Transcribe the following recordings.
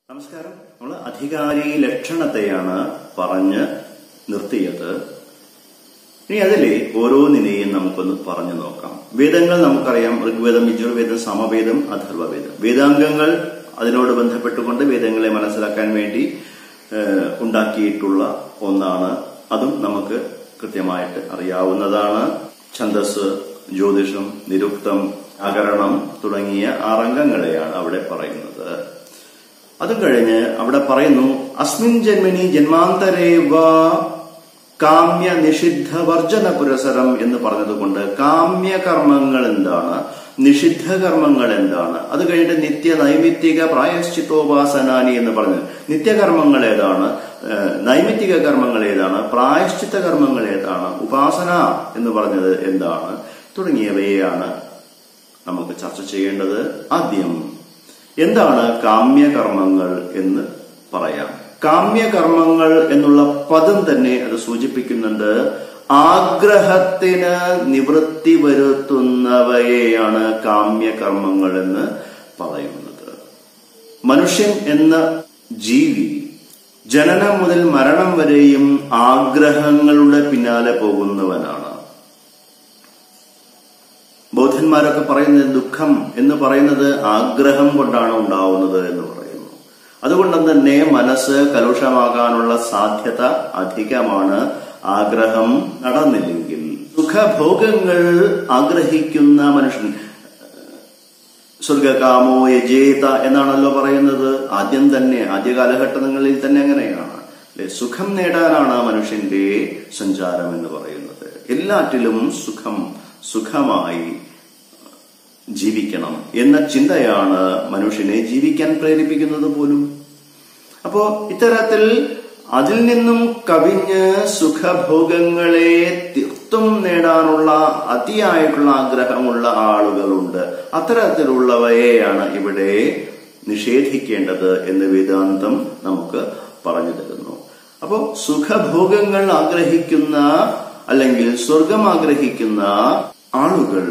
നമസ്കാരം നമ്മൾ അധികാരി ലക്ഷണത്തെയാണ് പറഞ്ഞ് നിർത്തിയത് ഇനി അതിലെ ഓരോന്നിനെയും നമുക്കൊന്ന് പറഞ്ഞു നോക്കാം വേദങ്ങൾ നമുക്കറിയാം ഋഗ്വേദം യജുർവേദം സമവേദം അഥർവവേദം വേദാംഗങ്ങൾ അതിനോട് ബന്ധപ്പെട്ടുകൊണ്ട് വേദങ്ങളെ മനസ്സിലാക്കാൻ വേണ്ടി ഏഹ്, ഉണ്ടാക്കിയിട്ടുള്ള ഒന്നാണ് അതും നമുക്ക് കൃത്യമായിട്ട് അറിയാവുന്നതാണ് ഛന്ദസ് ജ്യോതിഷം നിരുക്തം അകരണം തുടങ്ങിയ ആറംഗങ്ങളെയാണ് അവിടെ പറയുന്നത് അതും കഴിഞ്ഞ് അവിടെ പറയുന്നു അസ്മിൻ ജന്മനി ജന്മാന്തരേവ കാമ്യ നിഷിദ്ധ വർജന പുരസരം എന്ന് പറഞ്ഞതുകൊണ്ട് കാമ്യ കർമ്മങ്ങൾ എന്താണ് നിഷിദ്ധ കർമ്മങ്ങൾ എന്താണ് അത് കഴിഞ്ഞിട്ട് നിത്യ നൈമിത്തിക പ്രായശ്ചിത്തോപാസനാനി എന്ന് പറഞ്ഞു നിത്യകർമ്മങ്ങൾ ഏതാണ് ഏഹ്, നൈമിത്തിക കർമ്മങ്ങൾ ഏതാണ് പ്രായശ്ചിത്ത കർമ്മങ്ങൾ ഏതാണ് ഉപാസന എന്ന് പറഞ്ഞത് എന്താണ് തുടങ്ങിയവയെയാണ് നമുക്ക് ചർച്ച ചെയ്യേണ്ടത് ആദ്യം എന്താണ് കാമ്യകർമ്മങ്ങൾ എന്ന് പറയാം കാമ്യകർമ്മങ്ങൾ എന്നുള്ള പദം തന്നെ അത് സൂചിപ്പിക്കുന്നുണ്ട് ആഗ്രഹത്തിന് നിവൃത്തി വരുത്തുന്നവയെയാണ് കാമ്യകർമ്മങ്ങൾ എന്ന് പറയുന്നത് മനുഷ്യൻ എന്ന ജീവി ജനനം മുതൽ മരണം വരെയും ആഗ്രഹങ്ങളുടെ പിന്നാലെ പോകുന്നവനാണ് ബൗദ്ധന്മാരൊക്കെ പറയുന്നത് ദുഃഖം എന്ന് പറയുന്നത് ആഗ്രഹം കൊണ്ടാണ് ഉണ്ടാവുന്നത് എന്ന് പറയുന്നു അതുകൊണ്ട് തന്നെ മനസ്സ് കലുഷമാകാനുള്ള സാധ്യത അധികമാണ് ആഗ്രഹം നടന്നില്ലെങ്കിൽ സുഖഭോഗങ്ങൾ ആഗ്രഹിക്കുന്ന മനുഷ്യൻ സ്വർഗകാമോ യജേത എന്നാണല്ലോ പറയുന്നത് ആദ്യം തന്നെ ആദ്യ കാലഘട്ടങ്ങളിൽ തന്നെ അങ്ങനെയാണ് അല്ലെ സുഖം നേടാനാണ് മനുഷ്യന്റെ സഞ്ചാരം എന്ന് പറയുന്നത് എല്ലാറ്റിലും സുഖം സുഖമായി ജീവിക്കണം എന്ന ചിന്തയാണ് മനുഷ്യനെ ജീവിക്കാൻ പ്രേരിപ്പിക്കുന്നത് പോലും അപ്പോ ഇത്തരത്തിൽ അതിൽ നിന്നും കവിഞ്ഞ് സുഖഭോഗങ്ങളെ തീർത്തും നേടാനുള്ള അതിയായിട്ടുള്ള ആഗ്രഹമുള്ള ആളുകളുണ്ട് അത്തരത്തിലുള്ളവയെയാണ് ഇവിടെ നിഷേധിക്കേണ്ടത് എന്ന് വേദാന്തം നമുക്ക് പറഞ്ഞു തരുന്നു അപ്പോ സുഖഭോഗങ്ങൾ ആഗ്രഹിക്കുന്ന അല്ലെങ്കിൽ സ്വർഗം ആഗ്രഹിക്കുന്ന ആളുകൾ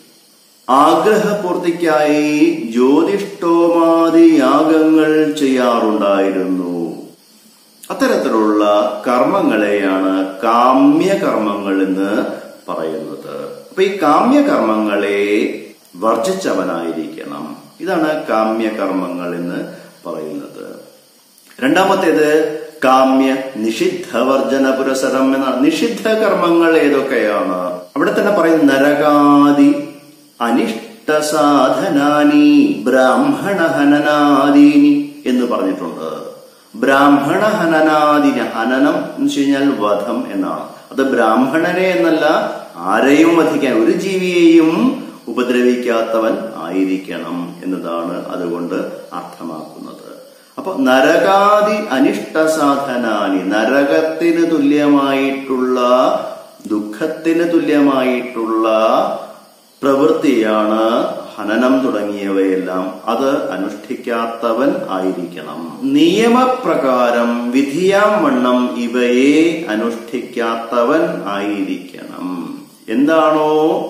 ആഗ്രഹപൂർത്തിക്കായി ജ്യോതിഷ്ടോമാതി യാഗങ്ങൾ ചെയ്യാറുണ്ടായിരുന്നു അത്തരത്തിലുള്ള കർമ്മങ്ങളെയാണ് കാമ്യകർമ്മങ്ങൾ എന്ന് പറയുന്നത് അപ്പൊ ഈ കാമ്യകർമ്മങ്ങളെ വർജിച്ചവനായിരിക്കണം ഇതാണ് കാമ്യകർമ്മങ്ങൾ എന്ന് പറയുന്നത് രണ്ടാമത്തേത് കാമ്യ നിഷിദ്ധ വർജന പുരസരം എന്ന നിഷിദ്ധ കർമ്മങ്ങൾ ഏതൊക്കെയാണ് അവിടെ തന്നെ പറയുന്ന നരകാദി അനിഷ്ട സാധനാനി ബ്രാഹ്മണ ഹനനാദീനി എന്ന് പറഞ്ഞിട്ടുണ്ട് ബ്രാഹ്മണ ഹനനാദിന ഹനനം എന്ന് വെച്ച് കഴിഞ്ഞാൽ വധം എന്നാണ് അത് ബ്രാഹ്മണനെ എന്നല്ല ആരെയും വധിക്കാൻ ഒരു ജീവിയെയും ഉപദ്രവിക്കാത്തവൻ ആയിരിക്കണം എന്നതാണ് അതുകൊണ്ട് അർത്ഥമാക്കുന്നത് അപ്പൊ നരകാദി അനിഷ്ട സാധനാനി നരകത്തിന് തുല്യമായിട്ടുള്ള ദുഃഖത്തിന് തുല്യമായിട്ടുള്ള പ്രവൃത്തിയാണ് ഹനനം തുടങ്ങിയവയെല്ലാം അത് അനുഷ്ഠിക്കാത്തവൻ ആയിരിക്കണം നിയമപ്രകാരം വിധിയാം വണ്ണം ഇവയെ അനുഷ്ഠിക്കാത്തവൻ ആയിരിക്കണം എന്താണോ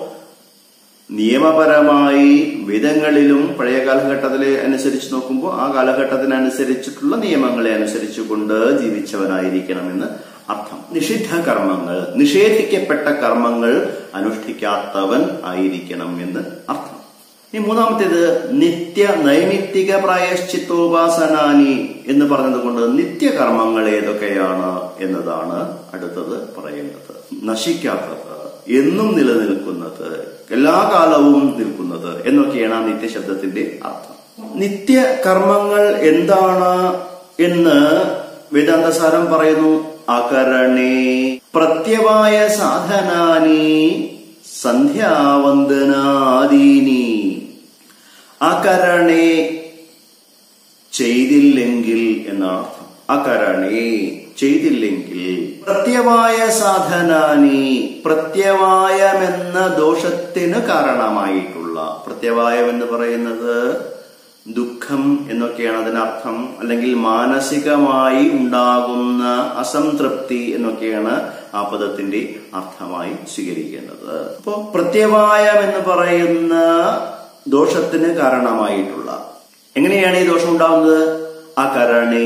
നിയമപരമായി വേദങ്ങളിലും പഴയ കാലഘട്ടത്തിലെ അനുസരിച്ച് നോക്കുമ്പോൾ ആ കാലഘട്ടത്തിനനുസരിച്ചിട്ടുള്ള നിയമങ്ങളെ അനുസരിച്ചുകൊണ്ട് ജീവിച്ചവനായിരിക്കണമെന്ന് അർത്ഥം നിഷിദ്ധ കർമ്മങ്ങൾ നിഷേധിക്കപ്പെട്ട കർമ്മങ്ങൾ അനുഷ്ഠിക്കാത്തവൻ ആയിരിക്കണം എന്ന് അർത്ഥം ഈ മൂന്നാമത്തേത് നിത്യ നൈമിത്തിക പ്രായശ്ചിത്തോപാസനാനി എന്ന് പറഞ്ഞതുകൊണ്ട് നിത്യകർമ്മങ്ങൾ ഏതൊക്കെയാണ് എന്നതാണ് അടുത്തത് പറയുന്നത് നശിക്കാത്തത് എന്നും നിലനിൽക്കുന്നത് എല്ലാ കാലവും നിൽക്കുന്നത് എന്നൊക്കെയാണ് ആ നിത്യശബ്ദത്തിന്റെ അർത്ഥം നിത്യകർമ്മങ്ങൾ എന്താണ് എന്ന് വേദാന്തസാരം പറയുന്നു അകരണേ പ്രത്യവായ സാധനാനി സന്ധ്യാവന്ദനാദീനി അകരണേ ചെയ്തില്ലെങ്കിൽ എന്നാണ് അർത്ഥം അകരണേ ചെയ്തില്ലെങ്കിൽ പ്രത്യവായ സാധനാനി പ്രത്യവായമെന്ന ദോഷത്തിന് കാരണമായിട്ടുള്ള പ്രത്യവായം എന്ന് പറയുന്നത് ദുഃഖം എന്നൊക്കെയാണ് അതിനർത്ഥം അല്ലെങ്കിൽ മാനസികമായി ഉണ്ടാകുന്ന അസംതൃപ്തി എന്നൊക്കെയാണ് ആ പദത്തിന്റെ അർത്ഥമായി സ്വീകരിക്കേണ്ടത് അപ്പോ പ്രത്യവായം എന്ന് പറയുന്ന ദോഷത്തിന് കാരണമായിട്ടുള്ള എങ്ങനെയാണ് ഈ ദോഷം ഉണ്ടാകുന്നത് അകരണേ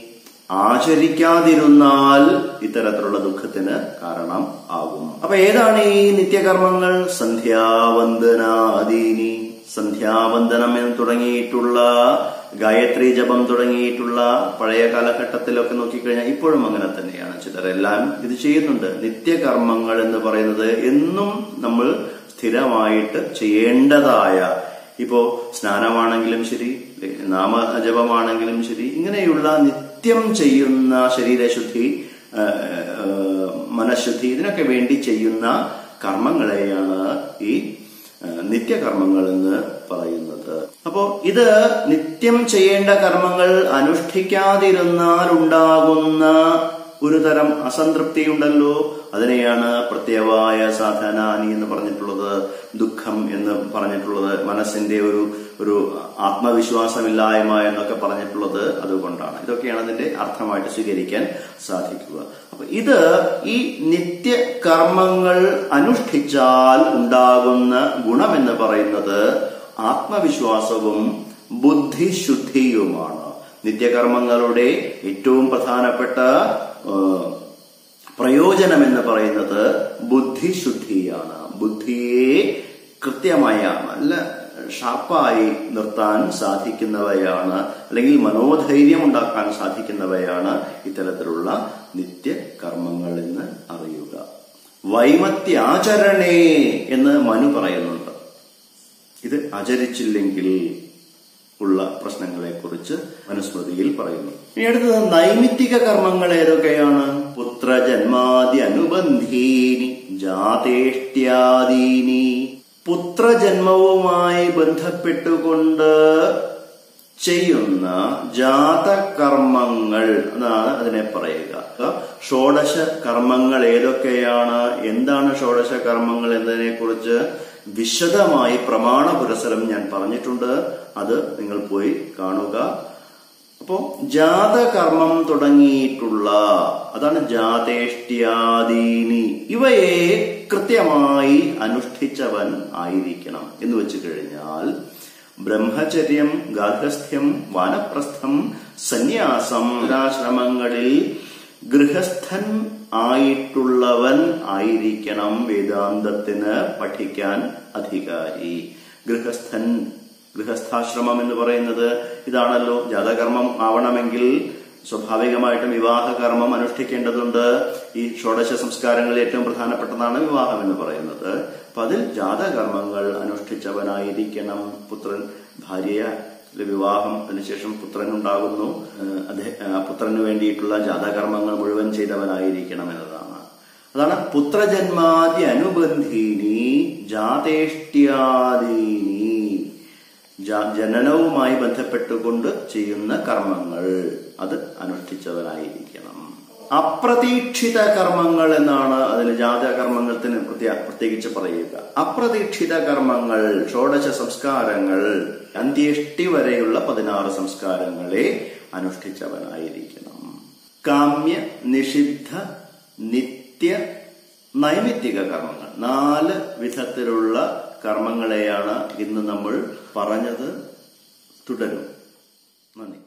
ആചരിക്കാതിരുന്നാൽ ഇത്തരത്തിലുള്ള ദുഃഖത്തിന് കാരണം ആകും അപ്പൊ ഏതാണ് ഈ നിത്യകർമ്മങ്ങൾ സന്ധ്യാവന്ദനാദീനി സന്ധ്യാവന്ദനം എന്ന് തുടങ്ങിയിട്ടുള്ള ഗായത്രി ജപം തുടങ്ങിയിട്ടുള്ള പഴയ കാലഘട്ടത്തിലൊക്കെ നോക്കിക്കഴിഞ്ഞാൽ ഇപ്പോഴും അങ്ങനെ തന്നെയാണ് ചിലരെല്ലാം ഇത് ചെയ്യുന്നുണ്ട് നിത്യകർമ്മങ്ങൾ എന്ന് പറയുന്നത് എന്നും നമ്മൾ സ്ഥിരമായിട്ട് ചെയ്യേണ്ടതായ ഇപ്പോ സ്നാനമാണെങ്കിലും ശരി നാമജപമാണെങ്കിലും ശരി ഇങ്ങനെയുള്ള നിത്യം ചെയ്യുന്ന ശരീരശുദ്ധി ആ, ആ, മനഃശുദ്ധി ഇതിനൊക്കെ വേണ്ടി ചെയ്യുന്ന കർമ്മങ്ങളെയാണ് ഈ ആ, നിത്യകർമ്മങ്ങൾ എന്ന് പറയുന്നത് അപ്പോ ഇത് നിത്യം ചെയ്യേണ്ട കർമ്മങ്ങൾ അനുഷ്ഠിക്കാതിരുന്നാൽ ഉണ്ടാകുന്ന ഒരു തരം അസംതൃപ്തി ഉണ്ടല്ലോ അതിനെയാണ് പ്രത്യവായ സാധനാനി എന്ന് പറഞ്ഞിട്ടുള്ളത് ദുഃഖം എന്ന് പറഞ്ഞിട്ടുള്ളത് മനസ്സിന്റെ ഒരു ഒരു ആത്മവിശ്വാസമില്ലായ്മ എന്നൊക്കെ പറഞ്ഞിട്ടുള്ളത് അതുകൊണ്ടാണ് ഇതൊക്കെയാണ് അതിന്റെ അർത്ഥമായിട്ട് സ്വീകരിക്കാൻ സാധിക്കുക അപ്പൊ ഇത് ഈ നിത്യ കർമ്മങ്ങൾ അനുഷ്ഠിച്ചാൽ ഉണ്ടാകുന്ന ഗുണമെന്ന് പറയുന്നത് ആത്മവിശ്വാസവും ബുദ്ധിശുദ്ധിയുമാണ് നിത്യകർമ്മങ്ങളുടെ ഏറ്റവും പ്രധാനപ്പെട്ട ആ, പ്രയോജനം എന്ന് പറയുന്നത് ബുദ്ധിശുദ്ധിയാണ് ബുദ്ധിയെ കൃത്യമായ നല്ല ഷാർപ്പായി നിർത്താൻ സാധിക്കുന്നവയാണ് അല്ലെങ്കിൽ മനോധൈര്യം ഉണ്ടാക്കാൻ സാധിക്കുന്നവയാണ് ഇത്തരത്തിലുള്ള നിത്യകർമ്മങ്ങൾ എന്ന് അറിയുക വൈമത്യാചരണേ എന്ന് മനു പറയുന്നുണ്ട് ഇത് ആചരിച്ചില്ലെങ്കിൽ ഉള്ള പ്രശ്നങ്ങളെ കുറിച്ച് മനുസ്മൃതിയിൽ പറയുന്നു ഇനി അടുത്തത് നൈമിത്തിക കർമ്മങ്ങൾ ഏതൊക്കെയാണ് പുത്രജന്മാദി അനുബന്ധീനി ജാതേഷ്ട്യാദീനി പുത്രജന്മവുമായി ബന്ധപ്പെട്ടുകൊണ്ട് ചെയ്യുന്ന ജാതകർമ്മങ്ങൾ എന്നാണ് അതിനെ പറയുക ഷോഡശ കർമ്മങ്ങൾ ഏതൊക്കെയാണ് എന്താണ് ഷോഡശ കർമ്മങ്ങൾ എന്നതിനെ കുറിച്ച് വിശദമായി പ്രമാണ പുരസരം ഞാൻ പറഞ്ഞിട്ടുണ്ട് അത് നിങ്ങൾ പോയി കാണുക അപ്പോ ജാതകർമ്മം തുടങ്ങിയിട്ടുള്ള അതാണ് ജാതേഷ്ട്യാദീനി ഇവയെ കൃത്യമായി അനുഷ്ഠിച്ചവൻ ആയിരിക്കണം എന്ന് വെച്ചു കഴിഞ്ഞാൽ ബ്രഹ്മചര്യം ഗാർഹസ്ഥ്യം വാനപ്രസ്ഥം സന്യാസം ആശ്രമങ്ങളിൽ ഗൃഹസ്ഥൻ ആയിട്ടുള്ളവൻ ആയിരിക്കണം വേദാന്തത്തിന് പഠിക്കാൻ അധികാരി ഗൃഹസ്ഥൻ ഗൃഹസ്ഥാശ്രമം എന്ന് പറയുന്നത് ഇതാണല്ലോ ജാതകർമ്മം ആവണമെങ്കിൽ സ്വാഭാവികമായിട്ടും വിവാഹകർമ്മം അനുഷ്ഠിക്കേണ്ടതുണ്ട് ഈ ഷോഡശ സംസ്കാരങ്ങളിൽ ഏറ്റവും പ്രധാനപ്പെട്ടതാണ് വിവാഹം എന്ന് പറയുന്നത് അപ്പൊ അതിൽ ജാതകർമ്മങ്ങൾ അനുഷ്ഠിച്ചവനായിരിക്കണം പുത്രൻ ഭാര്യ വിവാഹം അതിനുശേഷം പുത്രൻ ഉണ്ടാകുന്നു ഏഹ് അദ്ദേഹ- ആ പുത്രന് വേണ്ടിയിട്ടുള്ള ജാതകർമ്മങ്ങൾ മുഴുവൻ ചെയ്തവനായിരിക്കണം എന്നതാണ് അതാണ് പുത്രജന്മാദി അനുബന്ധീനി ജാതേഷ്ട്യാദീനി ജാ- ജനനവുമായി ബന്ധപ്പെട്ടുകൊണ്ട് ചെയ്യുന്ന കർമ്മങ്ങൾ അത് അനുഷ്ഠിച്ചവനായിരിക്കണം അപ്രതീക്ഷിത കർമ്മങ്ങൾ എന്നാണ് അതിൽ ജാതകർമ്മത്തിന് പ്രത്യ- പ്രത്യേകിച്ച് പറയുക അപ്രതീക്ഷിത കർമ്മങ്ങൾ ഷോഡശ സംസ്കാരങ്ങൾ അന്ത്യേഷ്ടി വരെയുള്ള പതിനാറ് സംസ്കാരങ്ങളെ അനുഷ്ഠിച്ചവനായിരിക്കണം കാമ്യ നിഷിദ്ധ നിത്യ നൈമിത്തിക കർമ്മങ്ങൾ നാല് വിധത്തിലുള്ള കർമ്മങ്ങളെയാണ് ഇന്ന് നമ്മൾ പറഞ്ഞത് തുടരും നന്ദി